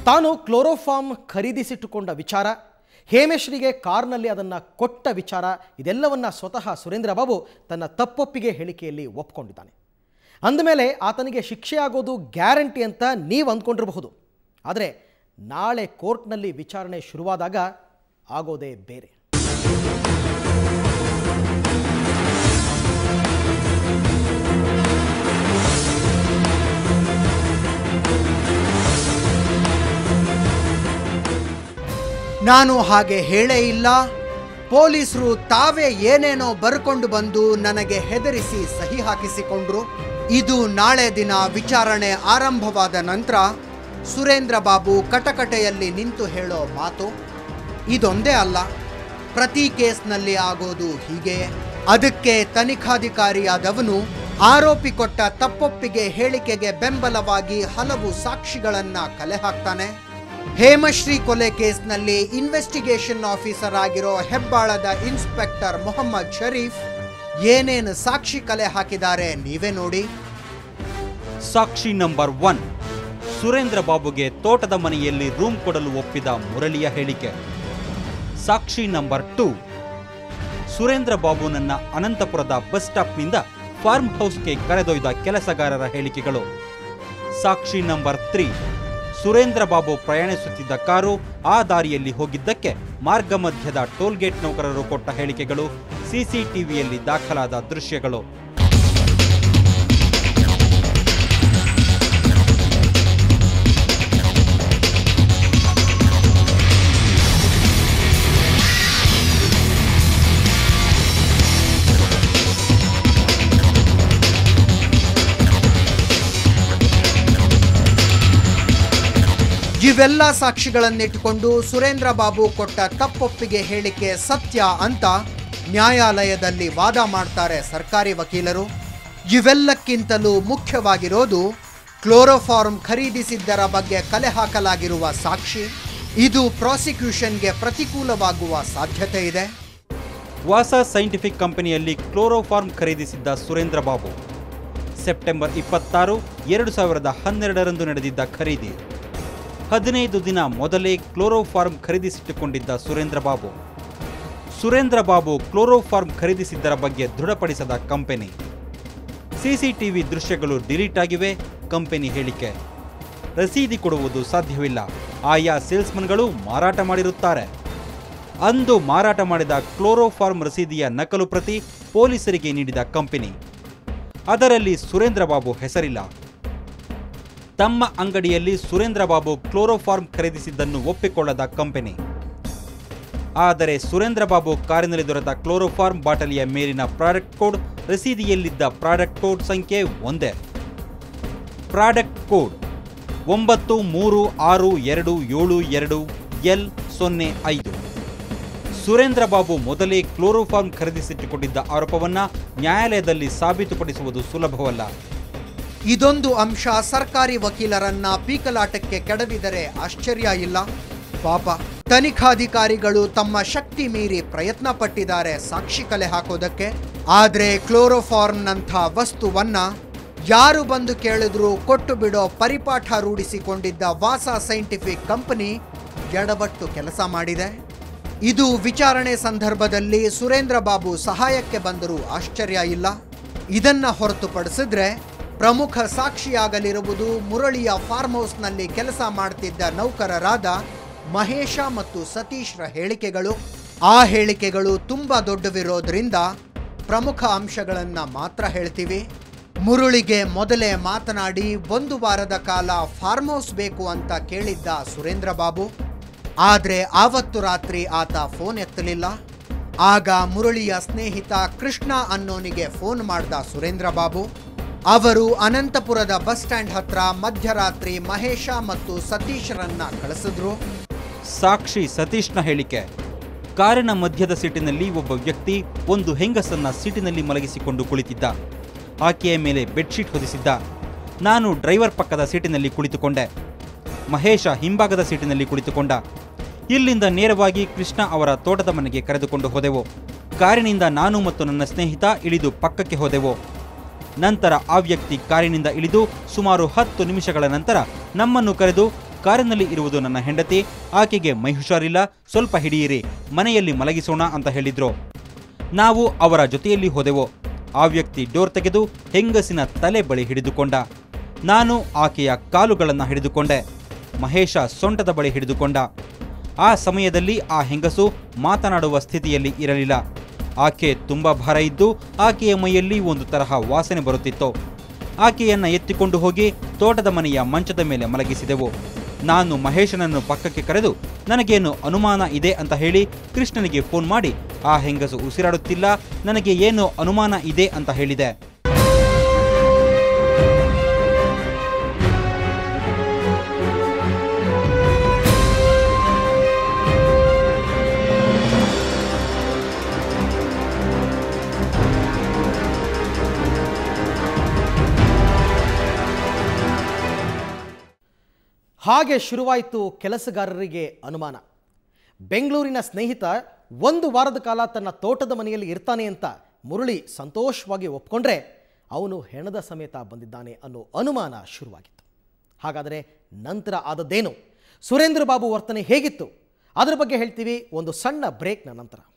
ತಾನು ಕ್ಲೋರೋಫಾರ್ಮ್ ಖರೀದಿಸಿಟ್ಟುಕೊಂಡ ವಿಚಾರ ಹೇಮೇಶ್ರಿಗೆ ಕಾರ್ನಲ್ಲಿ ಅದನ್ನು ಕೊಟ್ಟ ವಿಚಾರ ಇದೆಲ್ಲವನ್ನ ಸ್ವತಃ ಸುರೇಂದ್ರ ಬಾಬು ತನ್ನ ತಪ್ಪೊಪ್ಪಿಗೆ ಹೇಳಿಕೆಯಲ್ಲಿ ಒಪ್ಕೊಂಡಿದ್ದಾನೆ ಅಂದಮೇಲೆ ಆತನಿಗೆ ಶಿಕ್ಷೆ ಆಗೋದು ಗ್ಯಾರಂಟಿ ಅಂತ ನೀವು ಅಂದ್ಕೊಂಡಿರಬಹುದು ಆದರೆ ನಾಳೆ ಕೋರ್ಟ್ನಲ್ಲಿ ವಿಚಾರಣೆ ಶುರುವಾದಾಗ ಆಗೋದೇ ಬೇರೆ ನಾನು ಹಾಗೆ ಹೇಳೇ ಇಲ್ಲ ಪೊಲೀಸರು ತಾವೇ ಏನೇನೋ ಬರ್ಕೊಂಡು ಬಂದು ನನಗೆ ಹೆದರಿಸಿ ಸಹಿ ಹಾಕಿಸಿಕೊಂಡ್ರು ಇದು ನಾಳೆ ದಿನ ವಿಚಾರಣೆ ಆರಂಭವಾದ ನಂತರ ಸುರೇಂದ್ರ ಬಾಬು ಕಟಕಟೆಯಲ್ಲಿ ನಿಂತು ಹೇಳೋ ಮಾತು ಇದೊಂದೇ ಅಲ್ಲ ಪ್ರತಿ ಕೇಸ್ನಲ್ಲಿ ಆಗೋದು ಹೀಗೆಯೇ ಅದಕ್ಕೆ ತನಿಖಾಧಿಕಾರಿಯಾದವನು ಆರೋಪಿ ಕೊಟ್ಟ ತಪ್ಪೊಪ್ಪಿಗೆ ಹೇಳಿಕೆಗೆ ಬೆಂಬಲವಾಗಿ ಹಲವು ಸಾಕ್ಷಿಗಳನ್ನ ಕಲೆ ಹಾಕ್ತಾನೆ ಹೇಮಶ್ರೀ ಕೊಲೆ ಕೇಸ್ನಲ್ಲಿ ಇನ್ವೆಸ್ಟಿಗೇಷನ್ ಆಫೀಸರ್ ಆಗಿರೋ ಹೆಬ್ಬಾಳದ ಇನ್ಸ್ಪೆಕ್ಟರ್ ಮೊಹಮ್ಮದ್ ಶರೀಫ್ ಏನೇನು ಸಾಕ್ಷಿ ಕಲೆ ಹಾಕಿದ್ದಾರೆ ನೀವೇ ನೋಡಿ ಸಾಕ್ಷಿ ನಂಬರ್ ಒನ್ ಸುರೇಂದ್ರ ಬಾಬುಗೆ ತೋಟದ ಮನೆಯಲ್ಲಿ ರೂಮ್ ಕೊಡಲು ಒಪ್ಪಿದ ಮುರಳಿಯ ಹೇಳಿಕೆ ಸಾಕ್ಷಿ ನಂಬರ್ ಟೂ ಸುರೇಂದ್ರ ಬಾಬುನನ್ನ ಅನಂತಪುರದ ಬಸ್ ಸ್ಟಾಪ್ನಿಂದ ಫಾರ್ಮ್ ಹೌಸ್ಗೆ ಕರೆದೊಯ್ದ ಕೆಲಸಗಾರರ ಹೇಳಿಕೆಗಳು ಸಾಕ್ಷಿ ನಂಬರ್ ತ್ರೀ ಸುರೇಂದ್ರ ಬಾಬು ಪ್ರಯಾಣಿಸುತ್ತಿದ್ದ ಕಾರು ಆ ದಾರಿಯಲ್ಲಿ ಹೋಗಿದ್ದಕ್ಕೆ ಮಾರ್ಗ ಮಧ್ಯದ ಟೋಲ್ಗೇಟ್ ನೌಕರರು ಕೊಟ್ಟ ಹೇಳಿಕೆಗಳು ಸಿಸಿಟಿವಿಯಲ್ಲಿ ದಾಖಲಾದ ದೃಶ್ಯಗಳು ಇವೆಲ್ಲ ಸಾಕ್ಷಿಗಳನ್ನಿಟ್ಟುಕೊಂಡು ಸುರೇಂದ್ರ ಬಾಬು ಕೊಟ್ಟ ತಪ್ಪೊಪ್ಪಿಗೆ ಹೇಳಿಕೆ ಸತ್ಯ ಅಂತ ನ್ಯಾಯಾಲಯದಲ್ಲಿ ವಾದ ಮಾಡ್ತಾರೆ ಸರ್ಕಾರಿ ವಕೀಲರು ಇವೆಲ್ಲಕ್ಕಿಂತಲೂ ಮುಖ್ಯವಾಗಿರೋದು ಕ್ಲೋರೋಫಾರ್ಮ್ ಖರೀದಿಸಿದ್ದರ ಬಗ್ಗೆ ಕಲೆ ಹಾಕಲಾಗಿರುವ ಸಾಕ್ಷಿ ಇದು ಪ್ರಾಸಿಕ್ಯೂಷನ್ಗೆ ಪ್ರತಿಕೂಲವಾಗುವ ಸಾಧ್ಯತೆ ಇದೆ ವಾಸಾ ಸೈಂಟಿಫಿಕ್ ಕಂಪನಿಯಲ್ಲಿ ಕ್ಲೋರೋಫಾರ್ಮ್ ಖರೀದಿಸಿದ್ದ ಸುರೇಂದ್ರ ಬಾಬು ಸೆಪ್ಟೆಂಬರ್ ಇಪ್ಪತ್ತಾರು ಎರಡು ಸಾವಿರದ ಹನ್ನೆರಡರಂದು ನಡೆದಿದ್ದ ಖರೀದಿ ಹದಿನೈದು ದಿನ ಮೊದಲೇ ಕ್ಲೋರೋಫಾರ್ಮ್ ಖರೀದಿಸಿಟ್ಟುಕೊಂಡಿದ್ದ ಸುರೇಂದ್ರ ಬಾಬು ಸುರೇಂದ್ರ ಬಾಬು ಕ್ಲೋರೋಫಾರ್ಮ್ ಖರೀದಿಸಿದ್ದರ ಬಗ್ಗೆ ದೃಢಪಡಿಸದ ಕಂಪನಿ ಸಿಸಿಟಿವಿ ದೃಶ್ಯಗಳು ಡಿಲೀಟ್ ಆಗಿವೆ ಕಂಪನಿ ಹೇಳಿಕೆ ರಸೀದಿ ಕೊಡುವುದು ಸಾಧ್ಯವಿಲ್ಲ ಆಯಾ ಸೇಲ್ಸ್ಮನ್ಗಳು ಮಾರಾಟ ಮಾಡಿರುತ್ತಾರೆ ಅಂದು ಮಾರಾಟ ಮಾಡಿದ ಕ್ಲೋರೋಫಾರ್ಮ್ ರಸೀದಿಯ ನಕಲು ಪ್ರತಿ ಪೊಲೀಸರಿಗೆ ನೀಡಿದ ಕಂಪನಿ ಅದರಲ್ಲಿ ಸುರೇಂದ್ರ ಬಾಬು ಹೆಸರಿಲ್ಲ ತಮ್ಮ ಅಂಗಡಿಯಲ್ಲಿ ಸುರೇಂದ್ರ ಬಾಬು ಕ್ಲೋರೋಫಾರ್ಮ್ ಖರೀದಿಸಿದ್ದನ್ನು ಒಪ್ಪಿಕೊಳ್ಳದ ಕಂಪನಿ ಆದರೆ ಸುರೇಂದ್ರ ಬಾಬು ಕಾರಿನಲ್ಲಿ ದೊರೆತ ಕ್ಲೋರೋಫಾರ್ಮ್ ಬಾಟಲಿಯ ಮೇಲಿನ ಪ್ರಾಡಕ್ಟ್ ಕೋಡ್ ರಸೀದಿಯಲ್ಲಿದ್ದ ಪ್ರಾಡಕ್ಟ್ ಕೋಡ್ ಸಂಖ್ಯೆ ಒಂದೇ ಪ್ರಾಡಕ್ಟ್ ಕೋಡ್ ಒಂಬತ್ತು ಮೂರು ಆರು ಎರಡು ಏಳು ಎರಡು ಎಲ್ ಸೊನ್ನೆ ಐದು ಸುರೇಂದ್ರ ಬಾಬು ಮೊದಲೇ ಕ್ಲೋರೋಫಾರ್ಮ್ ಖರೀದಿಸಿಟ್ಟುಕೊಂಡಿದ್ದ ಆರೋಪವನ್ನ ನ್ಯಾಯಾಲಯದಲ್ಲಿ ಸಾಬೀತುಪಡಿಸುವುದು ಸುಲಭವಲ್ಲ ಇದೊಂದು ಅಂಶ ಸರ್ಕಾರಿ ವಕೀಲರನ್ನ ಪೀಕಲಾಟಕ್ಕೆ ಕೆಡವಿದರೆ ಆಶ್ಚರ್ಯ ಇಲ್ಲ ಪಾಪ ತನಿಖಾಧಿಕಾರಿಗಳು ತಮ್ಮ ಶಕ್ತಿ ಮೀರಿ ಪ್ರಯತ್ನ ಪಟ್ಟಿದ್ದಾರೆ ಸಾಕ್ಷಿ ಕಲೆ ಹಾಕೋದಕ್ಕೆ ಆದ್ರೆ ಕ್ಲೋರೋಫಾರ್ಮ್ನಂಥ ವಸ್ತುವನ್ನ ಯಾರು ಬಂದು ಕೇಳಿದ್ರೂ ಕೊಟ್ಟು ಬಿಡೋ ಪರಿಪಾಠ ರೂಢಿಸಿಕೊಂಡಿದ್ದ ವಾಸಾ ಸೈಂಟಿಫಿಕ್ ಕಂಪನಿ ಎಡವಟ್ಟು ಕೆಲಸ ಮಾಡಿದೆ ಇದು ವಿಚಾರಣೆ ಸಂದರ್ಭದಲ್ಲಿ ಸುರೇಂದ್ರ ಬಾಬು ಸಹಾಯಕ್ಕೆ ಬಂದರೂ ಆಶ್ಚರ್ಯ ಇಲ್ಲ ಇದನ್ನ ಹೊರತುಪಡಿಸಿದ್ರೆ ಪ್ರಮುಖ ಸಾಕ್ಷಿಯಾಗಲಿರುವುದು ಮುರಳಿಯ ಫಾರ್ಮ್ ಹೌಸ್ನಲ್ಲಿ ಕೆಲಸ ಮಾಡ್ತಿದ್ದ ನೌಕರರಾದ ಮಹೇಶ ಮತ್ತು ಸತೀಶ್ರ ಹೇಳಿಕೆಗಳು ಆ ಹೇಳಿಕೆಗಳು ತುಂಬಾ ದೊಡ್ಡವಿರೋದ್ರಿಂದ ಪ್ರಮುಖ ಅಂಶಗಳನ್ನ ಮಾತ್ರ ಹೇಳ್ತೀವಿ ಮುರುಳಿಗೆ ಮೊದಲೇ ಮಾತನಾಡಿ ಒಂದು ವಾರದ ಕಾಲ ಫಾರ್ಮ್ ಹೌಸ್ ಬೇಕು ಅಂತ ಕೇಳಿದ್ದ ಸುರೇಂದ್ರ ಬಾಬು ಆದ್ರೆ ಆವತ್ತು ರಾತ್ರಿ ಆತ ಫೋನ್ ಎತ್ತಲಿಲ್ಲ ಆಗ ಮುರಳಿಯ ಸ್ನೇಹಿತ ಕೃಷ್ಣ ಅನ್ನೋನಿಗೆ ಫೋನ್ ಮಾಡ್ದ ಸುರೇಂದ್ರ ಬಾಬು ಅವರು ಅನಂತಪುರದ ಬಸ್ ಸ್ಟ್ಯಾಂಡ್ ಹತ್ರ ಮಧ್ಯರಾತ್ರಿ ಮಹೇಶ ಮತ್ತು ಸತೀಶ್ರನ್ನ ಕಳಿಸಿದ್ರು ಸಾಕ್ಷಿ ಸತೀಶ್ನ ಹೇಳಿಕೆ ಕಾರಿನ ಮಧ್ಯದ ಸೀಟಿನಲ್ಲಿ ಒಬ್ಬ ವ್ಯಕ್ತಿ ಒಂದು ಹೆಂಗಸನ್ನ ಸೀಟಿನಲ್ಲಿ ಮಲಗಿಸಿಕೊಂಡು ಕುಳಿತಿದ್ದ ಆಕೆಯ ಮೇಲೆ ಬೆಡ್ಶೀಟ್ ಹೊದಿಸಿದ್ದ ನಾನು ಡ್ರೈವರ್ ಪಕ್ಕದ ಸೀಟಿನಲ್ಲಿ ಕುಳಿತುಕೊಂಡೆ ಮಹೇಶ ಹಿಂಭಾಗದ ಸೀಟಿನಲ್ಲಿ ಕುಳಿತುಕೊಂಡ ಇಲ್ಲಿಂದ ನೇರವಾಗಿ ಕೃಷ್ಣ ಅವರ ತೋಟದ ಮನೆಗೆ ಕರೆದುಕೊಂಡು ಹೋದೆವು ಕಾರಿನಿಂದ ನಾನು ಮತ್ತು ನನ್ನ ಸ್ನೇಹಿತ ಇಳಿದು ಪಕ್ಕಕ್ಕೆ ಹೋದೆವು ನಂತರ ಆ ವ್ಯಕ್ತಿ ಕಾರಿನಿಂದ ಇಳಿದು ಸುಮಾರು ಹತ್ತು ನಿಮಿಷಗಳ ನಂತರ ನಮ್ಮನ್ನು ಕರೆದು ಕಾರಿನಲ್ಲಿ ಇರುವುದು ನನ್ನ ಹೆಂಡತಿ ಆಕೆಗೆ ಮೈ ಹುಷಾರಿಲ್ಲ ಸ್ವಲ್ಪ ಹಿಡಿಯಿರಿ ಮನೆಯಲ್ಲಿ ಮಲಗಿಸೋಣ ಅಂತ ಹೇಳಿದ್ರು ನಾವು ಅವರ ಜೊತೆಯಲ್ಲಿ ಹೋದೆವು ಆ ವ್ಯಕ್ತಿ ಡೋರ್ ತೆಗೆದು ಹೆಂಗಸಿನ ತಲೆ ಬಳಿ ಹಿಡಿದುಕೊಂಡ ನಾನು ಆಕೆಯ ಕಾಲುಗಳನ್ನು ಹಿಡಿದುಕೊಂಡೆ ಮಹೇಶ ಸೊಂಟದ ಬಳಿ ಹಿಡಿದುಕೊಂಡ ಆ ಸಮಯದಲ್ಲಿ ಆ ಹೆಂಗಸು ಮಾತನಾಡುವ ಸ್ಥಿತಿಯಲ್ಲಿ ಇರಲಿಲ್ಲ ಆಕೆ ತುಂಬ ಭಾರ ಇದ್ದು ಆಕೆಯ ಮೈಯಲ್ಲಿ ಒಂದು ತರಹ ವಾಸನೆ ಬರುತ್ತಿತ್ತು ಆಕೆಯನ್ನ ಎತ್ತಿಕೊಂಡು ಹೋಗಿ ತೋಟದ ಮನೆಯ ಮಂಚದ ಮೇಲೆ ಮಲಗಿಸಿದೆವು ನಾನು ಮಹೇಶನನ್ನು ಪಕ್ಕಕ್ಕೆ ಕರೆದು ನನಗೇನು ಅನುಮಾನ ಇದೆ ಅಂತ ಹೇಳಿ ಕೃಷ್ಣನಿಗೆ ಫೋನ್ ಮಾಡಿ ಆ ಹೆಂಗಸು ಉಸಿರಾಡುತ್ತಿಲ್ಲ ನನಗೆ ಏನೋ ಅನುಮಾನ ಇದೆ ಅಂತ ಹೇಳಿದೆ ಹಾಗೆ ಶುರುವಾಯಿತು ಕೆಲಸಗಾರರಿಗೆ ಅನುಮಾನ ಬೆಂಗಳೂರಿನ ಸ್ನೇಹಿತ ಒಂದು ವಾರದ ಕಾಲ ತನ್ನ ತೋಟದ ಮನೆಯಲ್ಲಿ ಇರ್ತಾನೆ ಅಂತ ಮುರಳಿ ಸಂತೋಷವಾಗಿ ಒಪ್ಕೊಂಡ್ರೆ ಅವನು ಹೆಣದ ಸಮೇತ ಬಂದಿದ್ದಾನೆ ಅನ್ನೋ ಅನುಮಾನ ಶುರುವಾಗಿತ್ತು ಹಾಗಾದರೆ ನಂತರ ಆದದ್ದೇನು ಸುರೇಂದ್ರ ಬಾಬು ವರ್ತನೆ ಹೇಗಿತ್ತು ಅದರ ಬಗ್ಗೆ ಹೇಳ್ತೀವಿ ಒಂದು ಸಣ್ಣ ಬ್ರೇಕ್ನ ನಂತರ